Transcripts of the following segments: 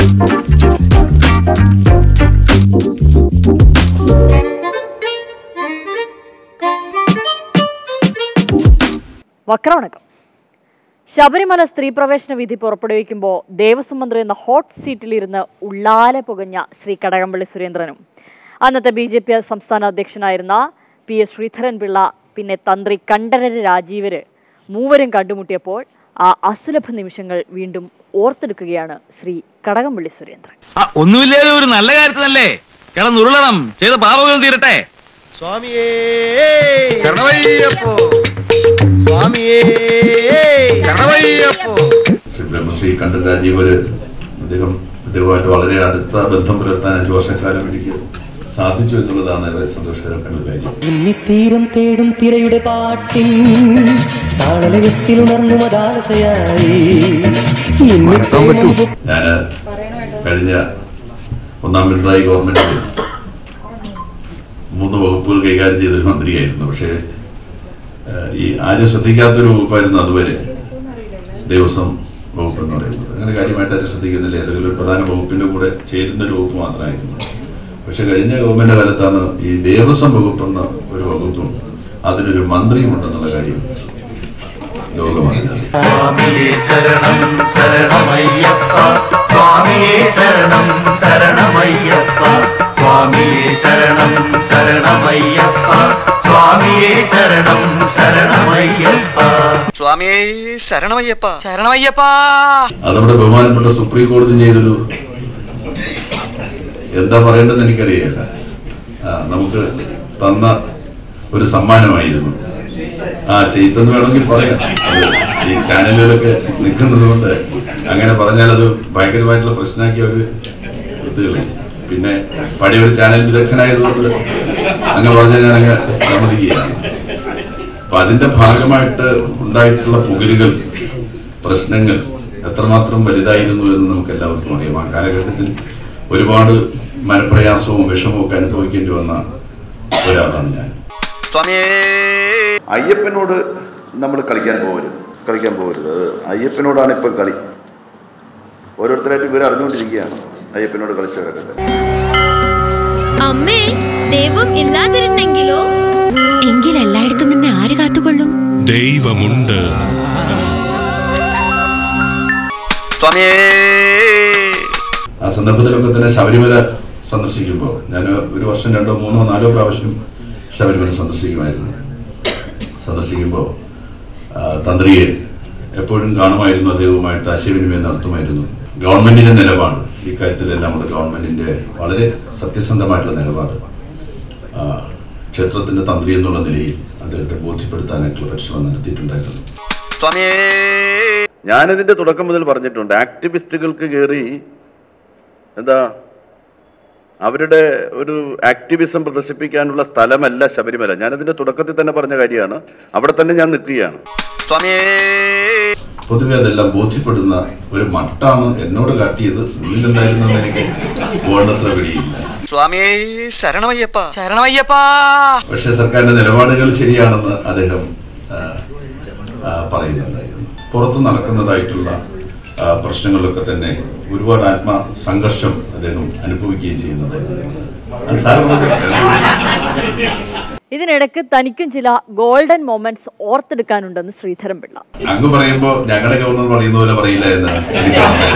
വക്രവണക്കം ശബരിമല സ്ത്രീ പ്രവേശന വിധി പുറപ്പെടുവിക്കുമ്പോൾ ദേവസ്വം മന്ത്രി എന്ന ഹോട്ട് സീറ്റിലിരുന്ന് ഉള്ളാലെ പുകഞ്ഞ ശ്രീ കടകംപള്ളി സുരേന്ദ്രനും അന്നത്തെ ബി ജെ പി സംസ്ഥാന അധ്യക്ഷനായിരുന്ന പി എസ് ശ്രീധരൻ പിള്ള പിന്നെ തന്ത്രി കണ്ഠരര് രാജീവര് മൂവരും കണ്ടുമുട്ടിയപ്പോൾ ആ അസുലഭ നിമിഷങ്ങൾ വീണ്ടും ഓർത്തെടുക്കുകയാണ് ശ്രീ കടകംപള്ളി സുരേന്ദ്രൻ ആ, ഒന്നുമില്ലേലും ഒരു നല്ല കാര്യത്തിനല്ലേ കിടന്നുരുളണം ചെയ്ത പാപങ്ങൾ തീരട്ടെ സ്വാമിയേ ശരണമയ്യപ്പോ സ്വാമിയേ ശരണമയ്യപ്പോ ശ്രീ ബ്രഹ്മശ്രീ കണ്ഠ രാജീവര് അദ്ദേഹം അദ്ദേഹമായിട്ട് വളരെ അടുത്ത ബന്ധം പുലർത്താൻ അഞ്ചു വർഷക്കാലം എനിക്ക് സാധിച്ചു എന്നുള്ളതാണ് ഏറെ സന്തോഷകരമായ കാര്യം ഇന്നിത്തീരം തേടും തിരയുടെ പാട്ടിൻ താളലയത്തിലുണർന്നു മതാലസയായി ഞാൻ കഴിഞ്ഞ ഒന്നാം പിണറായി ഗവൺമെന്റിൽ മൂന്ന് വകുപ്പുകൾ കൈകാര്യം ചെയ്തൊരു മന്ത്രിയായിരുന്നു പക്ഷേ ഏഹ്, ഈ ആരും ശ്രദ്ധിക്കാത്തൊരു വകുപ്പായിരുന്നു അതുവരെ ദേവസ്വം വകുപ്പ് എന്ന് പറയുന്നത് അങ്ങനെ കാര്യമായിട്ട് ആരും ശ്രദ്ധിക്കുന്നില്ല ഏതെങ്കിലും ഒരു പ്രധാന വകുപ്പിന്റെ കൂടെ ചേരുന്ന ഒരു വകുപ്പ് മാത്രമായിരുന്നു പക്ഷെ കഴിഞ്ഞ ഗവൺമെന്റ് കാലത്താണ് ഈ ദേവസ്വം വകുപ്പ് എന്ന ഒരു വകുപ്പും അതിനൊരു മന്ത്രിയും ഉണ്ടെന്നുള്ള കാര്യം ലോകമറിഞ്ഞത് സ്വാമിയേ ശരണം ശരണമയ്യപ്പ സ്വാമിയേ ശരണം ശരണമയ്യപ്പ സ്വാമിയേ ശരണം ശരണമയ്യപ്പ സ്വാമിയേ ശരണം ശരണമയ്യപ്പ സ്വാമിയേ ശരണമയ്യപ്പ ശരണമയ്യപ്പ അത് നമ്മുടെ ബഹുമാനപ്പെട്ട സുപ്രീം കോടതി ചെയ്തൊരു എന്താ പറയേണ്ടതെന്ന് എനിക്കറിയില്ല ആ, നമുക്ക് തന്ന ഒരു സമ്മാനമായിരുന്നു ആ ചെയ്തെന്ന് വേണമെങ്കിൽ പറയാം അത് ഈ ചാനലുകളൊക്കെ നിൽക്കുന്നത് കൊണ്ട് അങ്ങനെ പറഞ്ഞാൽ അത് ഭയങ്കരമായിട്ടുള്ള പ്രശ്നമാക്കി അവർ എടുത്തുകളി പിന്നെ പഴയ ഒരു ചാനൽ വിദഗ്ധനായതുകൊണ്ട് അങ്ങനെ പറഞ്ഞാൽ ഞാൻ അങ്ങ് സമ്മതിക്കുകയാണ് അപ്പൊ അതിന്റെ ഭാഗമായിട്ട് ഉണ്ടായിട്ടുള്ള പുകലുകൾ പ്രശ്നങ്ങൾ എത്രമാത്രം വലുതായിരുന്നു എന്ന് നമുക്ക് എല്ലാവർക്കും അറിയാം ആ കാലഘട്ടത്തിൽ ഒരുപാട് മനപ്രയാസവും വിഷമവും ഒക്കെ അനുഭവിക്കേണ്ടി വന്ന ഒരാളാണ് ഞാൻ സ്വാമിയേ അയ്യപ്പനോട് നമ്മൾ കളിക്കാൻ പോകരുത് കളിക്കാൻ പോകരുത് അത് അയ്യപ്പനോടാണ് ഇപ്പം കളി ഓരോരുത്തരായിട്ട് ഇവർ അറിഞ്ഞുകൊണ്ടിരിക്കുകയാണ് അയ്യപ്പനോട് കളിച്ചവരൊക്കെ തന്നെ അമ്മേ ദൈവം ഇല്ലാതിരുന്നെങ്കിലോ എങ്കിൽ എല്ലായിടത്തും നിന്നെ ആര് കാത്തുകൊള്ളും ദൈവമുണ്ട് സ്വാമിയേ ആ സന്ദർഭത്തിലൊക്കെ തന്നെ ശബരിമല സന്ദർശിക്കുമ്പോൾ ഞാൻ ഒരു വർഷം രണ്ടോ മൂന്നോ നാലോ പ്രാവശ്യം ശബരിമല സന്ദർശിക്കുമായിരുന്നു സന്ദർശിക്കുമ്പോൾ ആ, തന്ത്രിയെ എപ്പോഴും കാണുമായിരുന്നു അദ്ദേഹവുമായിട്ട് ആശയവിനിമയം നടത്തുമായിരുന്നു ഗവൺമെന്റിന്റെ നിലപാട് ഇക്കാര്യത്തിലെല്ലാം നമ്മുടെ ഗവൺമെന്റിന്റെ വളരെ സത്യസന്ധമായിട്ടുള്ള നിലപാട് ആ, ക്ഷേത്രത്തിന്റെ തന്ത്രി എന്നുള്ള നിലയിൽ അദ്ദേഹത്തെ ബോധ്യപ്പെടുത്താനായിട്ടുള്ള പരിശ്രമം നടത്തിയിട്ടുണ്ടായിരുന്നു സ്വാമിയേ ഞാനിതിന്റെ തുടക്കം മുതൽ പറഞ്ഞിട്ടുണ്ട് ആക്ടിവിസ്റ്റുകൾക്ക് കയറി എന്താ അവരുടെ ഒരു ആക്ടിവിസം പ്രദർശിപ്പിക്കാനുള്ള സ്ഥലമല്ല ശബരിമല ഞാനതിന്റെ തുടക്കത്തിൽ തന്നെ പറഞ്ഞ കാര്യമാണ് അവിടെ തന്നെ ഞാൻ നിൽക്കുകയാണ് സ്വാമിയേ പൊതുവെ അതെല്ലാം ബോധ്യപ്പെടുന്ന ഒരു മട്ടാണ് എന്നോട് കാട്ടിയത് ഉള്ളിലെന്തായിരുന്നു എന്ന് എനിക്ക് വേണ്ടത്ര പിടിയില്ല സ്വാമിയേ ശരണമയ്യപ്പ ശരണമയ്യപ്പ പക്ഷേ സർക്കാരിന്റെ നിലപാടുകൾ ശരിയാണെന്ന് അദ്ദേഹം ആ, ആ, പറയുന്നുണ്ടായിരുന്നു പുറത്തു നടക്കുന്നതായിട്ടുള്ള ആ, പ്രശ്നങ്ങളിലൊക്കെ തന്നെ ഒരുപാട് ആത്മ സംഘർഷം അദ്ദേഹം അനുഭവിക്കുകയും ചെയ്യുന്നുണ്ടായിരുന്നു അത് സാരമുള്ള ഇതിനിടയ്ക്ക് തനിക്കും ചില ഗോൾഡൻ മൊമെന്റ്സ് ഓർത്തെടുക്കാനുണ്ടെന്ന് ശ്രീധരൻ പിള്ള അങ്ങ് പറയുമ്പോ ഞങ്ങളുടെ ഗവർണർ പറയുന്ന പോലെ പറയില്ല എന്ന് എനിക്ക്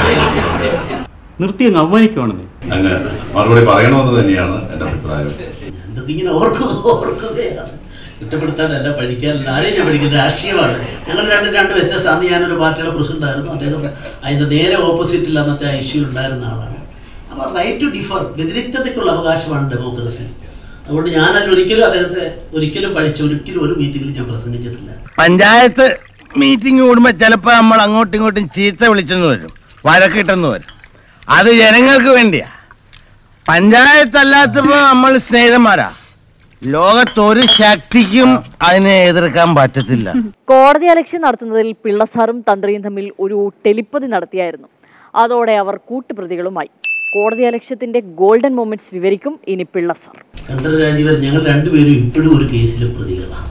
നിർത്തി അങ്ങ് അവമാനിക്കുവാണെന്നേ അങ്ങ് മറുപടി പറയണമെന്ന് തന്നെയാണ് എന്റെ അഭിപ്രായം ഇതൊക്കെ ഇങ്ങനെ ഓർക്കുക ഓർക്കുകയാണ് കുറ്റപ്പെടുത്താനല്ല പഠിക്കാനല്ല ആരെയും ഞാൻ പഠിക്കുന്നത് രാഷ്ട്രീയമാണ് ഞങ്ങൾ രണ്ട് രണ്ട് വ്യത്യസ്ത അന്ന് ഞാനൊരു പാർട്ടിയുടെ പ്രസിഡന്റ് ആയിരുന്നു അദ്ദേഹം അതിന്റെ നേരെ ഓപ്പോസിറ്റിൽ അന്നത്തെ ആ ഇഷ്യൂ ഉണ്ടായിരുന്ന ആളാണ് അപ്പോൾ റൈറ്റ് ടു ഡിഫർ വ്യതിരിക്തതയ്ക്കുള്ള അവകാശമാണ് ഡെമോക്രസി അതുകൊണ്ട് ഞാൻ അതിൽ ഒരിക്കലും അദ്ദേഹത്തെ ഒരിക്കലും പഠിച്ച് ഒരിക്കലും ഒരു മീറ്റിംഗിൽ ഞാൻ പ്രസംഗിച്ചിട്ടില്ല പഞ്ചായത്ത് മീറ്റിംഗ് കൂടുമ്പോ ചിലപ്പോ നമ്മൾ അങ്ങോട്ടും ഇങ്ങോട്ടും ചീത്ത വിളിച്ചെന്ന് വരും വഴക്കിട്ടെന്ന് വരും അത് ജനങ്ങൾക്ക് വേണ്ടിയാ പഞ്ചായത്തല്ലാത്തപ്പോ നമ്മൾ സ്നേഹിതന്മാരാ ലോകത്തൊരു ശക്തിക്കും അതിനെ എതിർക്കാൻ പറ്റത്തില്ല കോടതി അലക്ഷ്യം നടത്തുന്നതിൽ പിള്ളസാറും തന്ത്രിയും തമ്മിൽ ഒരു ടെലിപ്പതി നടത്തിയായിരുന്നു അതോടെ അവർ കൂട്ടുപ്രതികളുമായി കോടതി അലക്ഷ്യത്തിന്റെ ഗോൾഡൻ മൊമെന്റ്സ് വിവരിക്കും ഇനി പിള്ളസാർ കണ്ഠര രാജീവൻ ഞങ്ങൾ രണ്ടുപേരും ഇപ്പോഴും ഒരു കേസിലെ പ്രതികളാണ്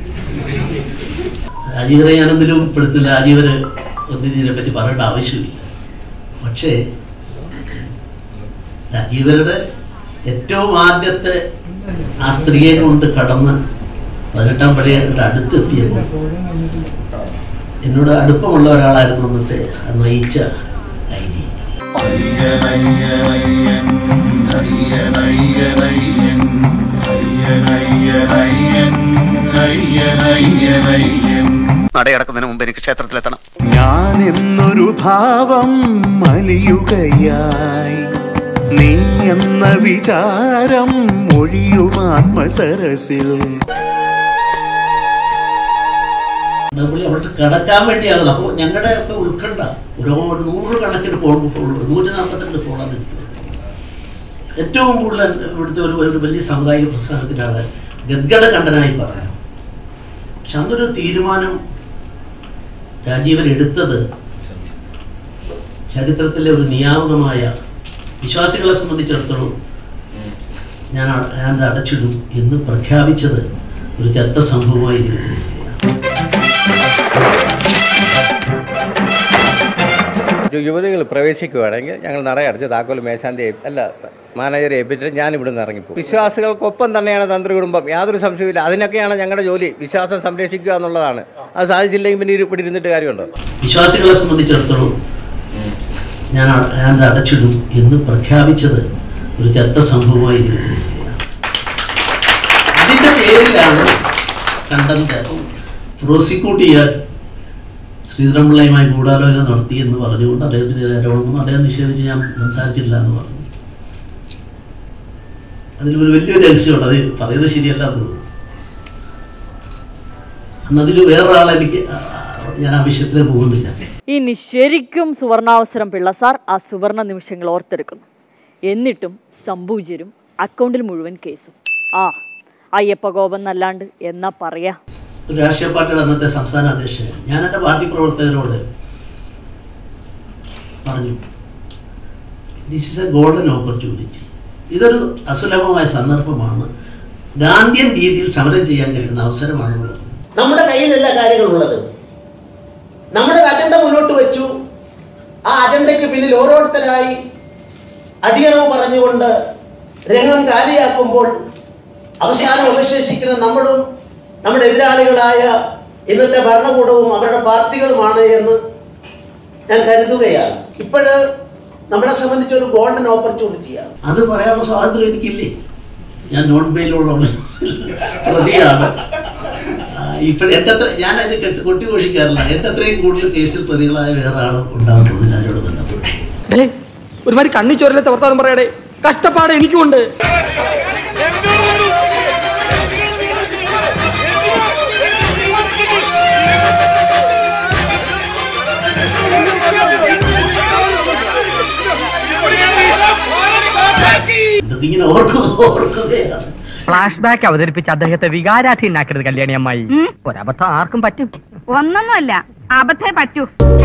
രാജീവരെ ഞാനെന്തിലും പെടുത്തില്ല രാജീവര് ഒന്നിനെ പറ്റി പറയേണ്ട ആവശ്യമില്ല പക്ഷേ ഇവരുടെ ഏറ്റവും ആദ്യത്തെ ആ സ്ത്രീയെ കൊണ്ട് കടന്ന് പതിനെട്ടാം പടിയായിട്ട് അടുത്തെത്തിയപ്പോൾ എന്നോട് അടുപ്പമുള്ള ഒരാളായിരുന്നു അന്നത്തെ ആ നയിച്ച ഐ ജി നടയടക്കുന്നതിന് മുമ്പ് എനിക്ക് ക്ഷേത്രത്തിലെത്തണം ഞാൻ എന്നൊരു ഭാവം അലിയുകയായി നീ എന്ന വിചാരം മൊഴിയുമാത്മസരസിൽ പുള്ളി അവിടെ കിടക്കാൻ വേണ്ടിയാകുന്നു അപ്പോൾ ഞങ്ങളുടെ ഒക്കെ ഉത്കണ്ഠ ഒരു നൂറുകണക്കിന് ഫോൺ നൂറ്റി നാൽപ്പത്തിരണ്ട് ഫോണാണ് എനിക്ക് ഏറ്റവും കൂടുതൽ ഇവിടുത്തെ ഒരു ഒരു വലിയ സാമുദായിക പ്രസ്ഥാനത്തിനാണ് ഗദ്ഗതകണ്ഠനായി പറയാം പക്ഷെ അന്നൊരു തീരുമാനം രാജീവൻ എടുത്തത് ചരിത്രത്തിലെ ഒരു നിയാമകമായ വിശ്വാസികളെ സംബന്ധിച്ചിടത്തോളം ഞാൻ അ- ഞാൻ അത് അടച്ചിടും എന്ന് പ്രഖ്യാപിച്ചത് ഒരു ചരിത്ര സംഭവമായി ഇരിക്കുന്നു യുവതികൾ പ്രവേശിക്കുകയാണെങ്കിൽ ഞങ്ങൾ നടയടച്ച് താക്കോൽ മേശാന്തി ഏ- അല്ല മാനേജറെ ഏൽപ്പിച്ചിട്ട് ഞാൻ ഇവിടുന്ന് ഇറങ്ങിപ്പോകും വിശ്വാസികൾക്കൊപ്പം തന്നെയാണ് തന്ത്രി കുടുംബം യാതൊരു സംശയമില്ല അതിനൊക്കെയാണ് ഞങ്ങളുടെ ജോലി വിശ്വാസം സംരക്ഷിക്കുക എന്നുള്ളതാണ് അത് സാധിച്ചില്ലെങ്കിൽ പിന്നെ ഇവിടെ ഇരുന്നിട്ട് കാര്യമുണ്ടോ വിശ്വാസികളെ സംബന്ധിച്ചിടത്തോളം ഞാൻ അ- ഞാൻ അത് അടച്ചിടും എന്ന് പ്രഖ്യാപിച്ചത് ഒരു ചരിത്ര സംഭവമായി ഇരിക്കുന്നു അതിന്റെ പേരിലാണ് കണ്ടന്റ് പ്രോസിക്യൂട്ട് ചെയ്യാൻ ശ്രീധരൻപിള്ളയുമായി ഗൂഢാലോചന നടത്തി എന്ന് പറഞ്ഞുകൊണ്ട് അദ്ദേഹത്തിന് ആരോപണം അദ്ദേഹം നിഷേധിച്ച് ഞാൻ സംസാരിച്ചില്ല എന്ന് പറഞ്ഞു അതിൽ ഒരു വലിയൊരു രഹസ്യമുണ്ട് അത് പറയുന്നത് ശരിയല്ല എന്ന് തോന്നുന്നു അന്നതിൽ വേറൊരാൾ എനിക്ക് ആ, ഞാൻ ആ വിഷയത്തിലേക്ക് പോകുന്നില്ല ഇനി ശരിക്കും സുവർണാവസരം പിള്ള സാർ ആ സുവർണ നിമിഷങ്ങൾ ഓർത്തെടുക്കുന്നു എന്നിട്ടും സംഭൂജ്യരും അക്കൗണ്ടിൽ മുഴുവൻ കേസും ആ അയ്യപ്പ കോപം എന്നല്ലാണ്ട് എന്നാ പറയാ ഒരു രാഷ്ട്രീയ പാർട്ടിയുടെ അന്നത്തെ സംസ്ഥാന അധ്യക്ഷൻ ഞാൻ എൻ്റെ പാർട്ടി പ്രവർത്തകരോട് പറഞ്ഞു this is a golden opportunity ഇതൊരു അസുലഭമായ സന്ദർഭമാണ് ഗാന്ധിയൻ രീതിയിൽ സമരം ചെയ്യാൻ കഴിയുന്ന അവസരമാണെന്ന് പറഞ്ഞു നമ്മുടെ കയ്യിൽ എല്ലാ കാര്യങ്ങളും ഉള്ളത് നമ്മുടെ ഒരു അജണ്ട മുന്നോട്ട് വെച്ചു ആ അജണ്ടയ്ക്ക് പിന്നിൽ ഓരോരുത്തരായി അടിയറവ് പറഞ്ഞുകൊണ്ട് രംഗം കാലിയാക്കുമ്പോൾ അവസാനം അവശേഷിക്കുന്ന നമ്മളും നമ്മുടെ എതിരാളികളായ ഇന്നത്തെ ഭരണകൂടവും അവരുടെ പാർട്ടികളുമാണ് എന്ന് ഞാൻ കരുതുകയാണ് ഇപ്പോഴ് നമ്മളെ സംബന്ധിച്ച് ഒരു ഗോൾഡൻ ഓപ്പർച്യൂണിറ്റിയാണ് അത് പറയാനുള്ള സ്വാതന്ത്ര്യം എനിക്കില്ലേ ഞാൻ നോൺ ബെയിലുള്ള പ്രതിയാണ് ഇപ്പോഴും എൻ്റെ അത്ര ഞാൻ അത് കെട്ട് കൊട്ടി ഘോഷിക്കാറില്ല എൻ്റെ അത്രയും കൂടുതൽ കേസിൽ പ്രതികളായ വേറെ ആളും ഉണ്ടാകുന്നത് ആരോട് ബന്ധപ്പെട്ട് ഒരുമാതിരി കണ്ണി ചോരലത്തെ വർത്താനം പറയാടേ കഷ്ടപ്പാട് എനിക്കുണ്ട് ഇതൊക്കെ ഇങ്ങനെ ഓർക്കുക ഓർക്കുകയാണ് ഫ്ലാഷ് ബാക്ക് അവതരിപ്പിച്ച് അദ്ദേഹത്തെ വികാരാധീനാക്കരുത് കല്യാണി അമ്മായി ഒരബദ്ധം ആർക്കും പറ്റും ഒന്നൊന്നുമല്ല അബദ്ധേ പറ്റൂ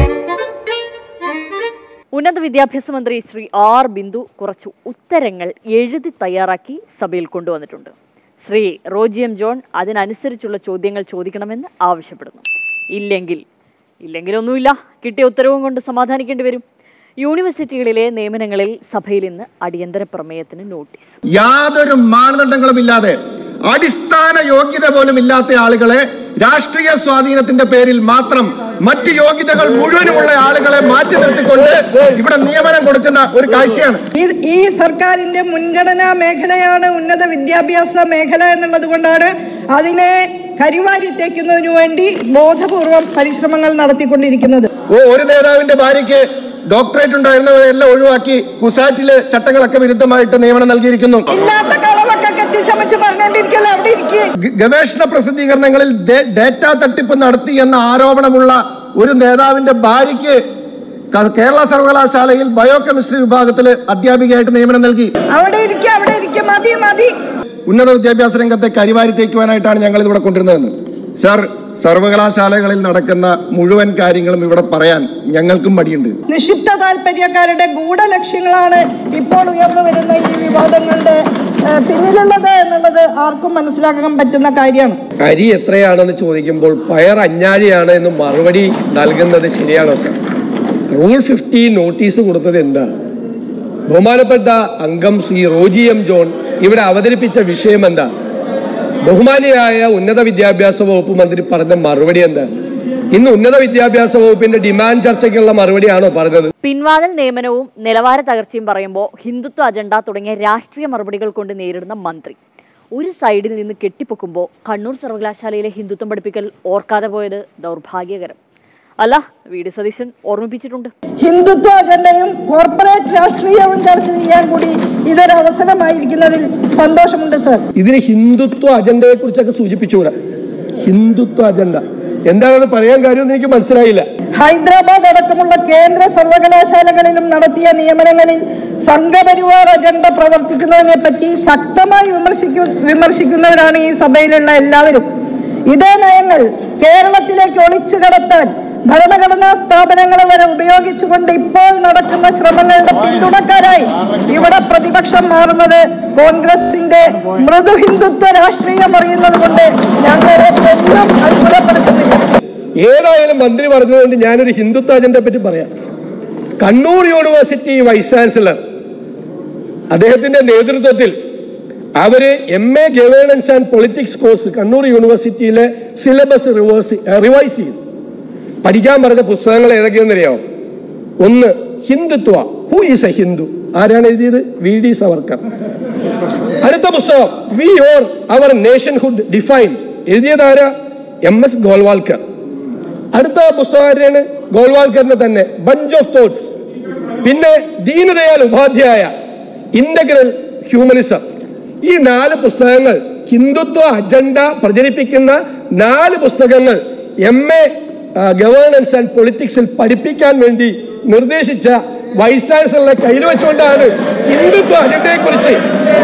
ഉന്നത വിദ്യാഭ്യാസ മന്ത്രി ശ്രീ ആർ ബിന്ദു കുറച്ചു ഉത്തരങ്ങൾ എഴുതി തയ്യാറാക്കി സഭയിൽ കൊണ്ടുവന്നിട്ടുണ്ട് ശ്രീ റോജി എം ജോൺ അതിനനുസരിച്ചുള്ള ചോദ്യങ്ങൾ ചോദിക്കണമെന്ന് ആവശ്യപ്പെടുന്നു ഇല്ലെങ്കിൽ ഇല്ലെങ്കിലൊന്നുമില്ല കിട്ടിയ ഉത്തരവും കൊണ്ട് സമാധാനിക്കേണ്ടി വരും യൂണിവേഴ്സിറ്റികളിലെ നിയമനങ്ങളിൽ സഭയിൽ ഇന്ന് അടിയന്തര പ്രമേയത്തിന് നോട്ടീസ് യാതൊരു മാനദണ്ഡങ്ങളും ഇല്ലാതെ അടിസ്ഥാന യോഗ്യത പോലും ഇല്ലാത്ത ആളുകളെ രാഷ്ട്രീയ സ്വാധീനത്തിന്റെ പേരിൽ മാത്രം മറ്റ് യോഗ്യതകൾ മുഴുവനുമുള്ള ആളുകളെ മാറ്റി നിർത്തിക്കൊണ്ട് ഇവിടെ നിയമനം കൊടുക്കുന്ന ഒരു കാഴ്ചയാണ് ഈ ഈ സർക്കാരിന്റെ മുൻഗണനാ മേഖലയാണ് ഉന്നത വിദ്യാഭ്യാസ മേഖല എന്നുള്ളത് കൊണ്ടാണ് അതിനെ കരിവാരിത്തേക്കുന്നതിനു വേണ്ടി ബോധപൂർവം പരിശ്രമങ്ങൾ നടത്തിക്കൊണ്ടിരിക്കുന്നത് ഓ- ഒരു നേതാവിന്റെ ഭാര്യയ്ക്ക് ഡോക്ടറേറ്റ് ഉണ്ടായിരുന്നവരെല്ലാം ഒഴിവാക്കി കുസാറ്റില് ചട്ടങ്ങളൊക്കെ വിരുദ്ധമായിട്ട് നിയമനം നൽകിയിരിക്കുന്നു ഇല്ലാത്ത കളവൊക്കെ കെട്ടിച്ചമച്ച് പറഞ്ഞുകൊണ്ടിരിക്കല്ലോ അവിടെ ഇരിക്കുക ഗ- ഗവേഷണ പ്രസിദ്ധീകരണങ്ങളിൽ ഡേ- ഡേറ്റ തട്ടിപ്പ് നടത്തി എന്ന ആരോപണമുള്ള ഒരു നേതാവിന്റെ ഭാര്യയ്ക്ക് ക- കേരള സർവകലാശാലയിൽ ബയോകെമിസ്ട്രി വിഭാഗത്തിൽ അധ്യാപികയായിട്ട് നിയമനം നൽകി അവിടെ ഇരിക്കുക അവിടെ ഇരിക്കുക മതി മതി ഉന്നത വിദ്യാഭ്യാസ രംഗത്തെ കരിവാരി തേക്കുവാനായിട്ടാണ് ഞങ്ങൾ ഇതിവിടെ കൊണ്ടിരുന്നതെന്ന് സർ സർവകലാശാലകളിൽ നടക്കുന്ന മുഴുവൻ കാര്യങ്ങളും ഇവിടെ പറയാൻ ഞങ്ങൾക്കും മടിയുണ്ട് നിക്ഷിപ്ത താല്പര്യക്കാരുടെ ഗൂഢലക്ഷ്യങ്ങളാണ് ഇപ്പോൾ ഉയർന്നു വരുന്ന ഈ വിവാദങ്ങളുടെ ഏഹ്, പിന്നിലുള്ളത് എന്നുള്ളത് ആർക്കും മനസ്സിലാക്കാൻ പറ്റുന്ന കാര്യമാണ് അരി എത്രയാണെന്ന് ചോദിക്കുമ്പോൾ പയർ അഞ്ഞാഴിയാണ് എന്ന് മറുപടി നൽകുന്നത് ശരിയാണോ സർ റൂൾ ഫിഫ്റ്റി നോട്ടീസ് കൊടുത്തത് എന്താണ് ബഹുമാനപ്പെട്ട അംഗം ശ്രീ റോജി എം ജോൺ ഇവിടെ അവതരിപ്പിച്ച വിഷയം എന്താ ബഹുമാനിയായ ഉന്നത വിദ്യാഭ്യാസ വകുപ്പ് മന്ത്രി പറഞ്ഞ മറുപടി എന്താ ഇന്ന് ഉന്നത വിദ്യാഭ്യാസ വകുപ്പിന്റെ ഡിമാൻഡ് ചർച്ചയ്ക്കുള്ള മറുപടിയാണോ പറഞ്ഞത് പിൻവാതിൽ നിയമനവും നിലവാര തകർച്ചയും പറയുമ്പോൾ ഹിന്ദുത്വ അജണ്ട തുടങ്ങിയ രാഷ്ട്രീയ മറുപടികൾ കൊണ്ട് നേരിടുന്ന മന്ത്രി ഒരു സൈഡിൽ നിന്ന് കെട്ടിപ്പൊക്കുമ്പോൾ കണ്ണൂർ സർവകലാശാലയിലെ ഹിന്ദുത്വം പഠിപ്പിക്കൽ ഓർക്കാതെ പോയത് ദൗർഭാഗ്യകരം അല്ല വി ഡി സതീശൻ ഓർമ്മിപ്പിച്ചിട്ടുണ്ട് ഹിന്ദുത്വ അജണ്ടയും കോർപ്പറേറ്റ് രാഷ്ട്രീയവും ചർച്ച ചെയ്യാൻ കൂടി ഇതൊരു അവസരമായിരിക്കുന്നതിൽ സന്തോഷമുണ്ട് സർ ഇതിന് ഹിന്ദുത്വ അജണ്ടയെ കുറിച്ചൊക്കെ സൂചിപ്പിച്ചുകൂടെ ഹിന്ദുത്വ അജണ്ട എന്താണെന്ന് പറയാൻ കാര്യമൊന്നും എനിക്ക് മനസ്സിലായില്ല ഹൈദരാബാദ് അടക്കമുള്ള കേന്ദ്ര സർവകലാശാലകളിലും നടത്തിയ നിയമനങ്ങളിൽ സംഘപരിവാർ അജണ്ട പ്രവർത്തിക്കുന്നതിനെ പറ്റി ശക്തമായി വിമർശിക്കു വിമർശിക്കുന്നവരാണ് ഈ സഭയിലുള്ള എല്ലാവരും ഇതേ നയങ്ങൾ കേരളത്തിലേക്ക് ഒളിച്ചു കടത്താൻ ഭരണഘടനാ സ്ഥാപനങ്ങളെ വരെ ഉപയോഗിച്ചുകൊണ്ട് ഇപ്പോൾ നടക്കുന്ന ശ്രമങ്ങളുടെ പിന്തുണക്കാരായി ഇവിടെ പ്രതിപക്ഷം മാറുന്നത് കോൺഗ്രസിന്റെ മൃദു ഹിന്ദുത്വ രാഷ്ട്രീയം അറിയുന്നത് കൊണ്ട് ഞങ്ങളെ എന്നും അത്ഭുതപ്പെടുത്തുന്നില്ല ഏതായാലും മന്ത്രി പറഞ്ഞതുകൊണ്ട് ഞാനൊരു ഹിന്ദുത്വ അജണ്ടയെ പറ്റി പറയാം കണ്ണൂർ യൂണിവേഴ്സിറ്റി വൈസ് ചാൻസലർ അദ്ദേഹത്തിന്റെ നേതൃത്വത്തിൽ അവര് M A governance and politics course Kannur യൂണിവേഴ്സിറ്റിയിലെ സിലബസ് റിവേഴ്സ് റിവൈസ് ചെയ്തു പഠിക്കാൻ പറഞ്ഞ പുസ്തകങ്ങൾ ഏതൊക്കെയെന്നറിയാമോ ഒന്ന് Hindutva who is a Hindu ആരാണ് എഴുതിയത് വി ഡി സവർക്കർ അടുത്ത പുസ്തകം we or our nationhood defined എഴുതിയത് ആരാ എം എസ് ഗോൾവാൾക്കർ അടുത്ത പുസ്തകം ആരാണ് ഗോൾവാൾക്കറിന്റെ തന്നെ ബഞ്ച് ഓഫ് തോട്ട്സ് പിന്നെ ദീനദയാൽ ഉപാധ്യായ ഇന്റഗ്രൽ ഹ്യൂമനിസം ഈ നാല് പുസ്തകങ്ങൾ ഹിന്ദുത്വ അജണ്ട പ്രചരിപ്പിക്കുന്ന നാല് പുസ്തകങ്ങൾ എം എ ഗവേണൻസ് ആൻഡ് പൊളിറ്റിക്സിൽ പഠിപ്പിക്കാൻ വേണ്ടി നിർദ്ദേശിച്ച വൈസ് ചാൻസലറെ കയ്യിൽ വെച്ചുകൊണ്ടാണ് ഹിന്ദുത്വ അജണ്ടയെ കുറിച്ച്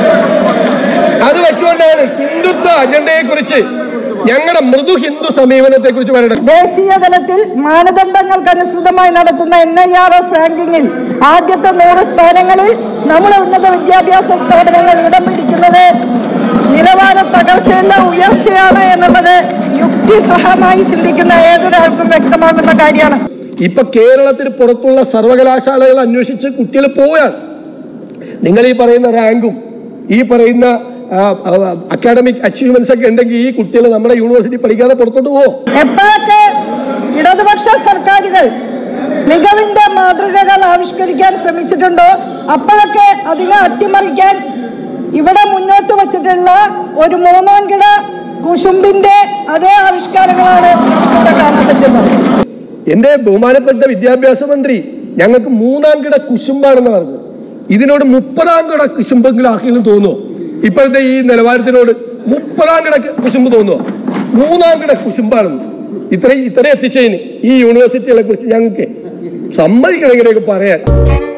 അത് വെച്ചുകൊണ്ടാണ് ഹിന്ദുത്വ അജണ്ടയെ കുറിച്ച് ഞങ്ങളുടെ മൃദു ഹിന്ദു സമീപനത്തെ കുറിച്ച് പറയണം ദേശീയ തലത്തിൽ മാനദണ്ഡങ്ങൾക്കനുസൃതമായി നടത്തുന്ന എൻ ഐ ആർ എഫ് റാങ്കിങ്ങിൽ ആദ്യത്തെ നൂറ് സ്ഥാനങ്ങളിൽ നമ്മുടെ ഉന്നത വിദ്യാഭ്യാസ സ്ഥാപനങ്ങൾ ഇടം പിടിക്കുന്നത് നിലവാര തകർച്ചയല്ല ഉയർച്ചയാണ് എന്നുള്ളത് യുക്തിസഹമായി ചിന്തിക്കുന്ന ഏതൊരാൾക്കും വ്യക്തമാകുന്ന കാര്യമാണ് ഇപ്പൊ കേരളത്തിന് പുറത്തുള്ള സർവകലാശാലകൾ അന്വേഷിച്ച് കുട്ടികൾ പോവുകയാണ് നിങ്ങൾ ഈ പറയുന്ന റാങ്കും ഈ പറയുന്ന അക്കാഡമിക് അച്ചീവ്മെന്റ്സ് ഒക്കെ ഉണ്ടെങ്കിൽ ഈ കുട്ടികൾ നമ്മുടെ യൂണിവേഴ്സിറ്റി പഠിക്കാതെ പുറത്തോട്ട് പോവോ എപ്പോഴൊക്കെ ഇടതുപക്ഷ സർക്കാരുകൾ മികവിന്റെ മാതൃകകൾ ആവിഷ്കരിക്കാൻ ശ്രമിച്ചിട്ടുണ്ടോ അപ്പോഴൊക്കെ അതിനെ അട്ടിമറിക്കാൻ ഇവിടെ മുന്നോട്ട് വച്ചിട്ടുള്ള ഒരു മൂന്നാം കിട കുശുമ്പിന്റെ അതേ ആവിഷ്കാരങ്ങളാണ് നമുക്കിവിടെ കാണാൻ പറ്റുന്നത് എന്റെ ബഹുമാനപ്പെട്ട വിദ്യാഭ്യാസ മന്ത്രി ഞങ്ങൾക്ക് മൂന്നാം കിട കുശുമ്പാണെന്ന് പറഞ്ഞത് ഇതിനോട് മുപ്പതാം കിട കുശുമ്പെങ്കിലും ആർക്കെങ്കിലും തോന്നുമോ ഇപ്പോഴത്തെ ഈ നിലവാരത്തിനോട് മുപ്പതാം കിട കുശുമ്പ് തോന്നുമോ മൂന്നാം കിട കുശുമ്പാണെന്ന് ഇത്രയും ഇത്രയും എത്തിച്ചതിന് ഈ യൂണിവേഴ്സിറ്റികളെ കുറിച്ച് ഞങ്ങൾക്ക് സമ്മതിക്കണം ഇങ്ങനെയൊക്കെ പറയാൻ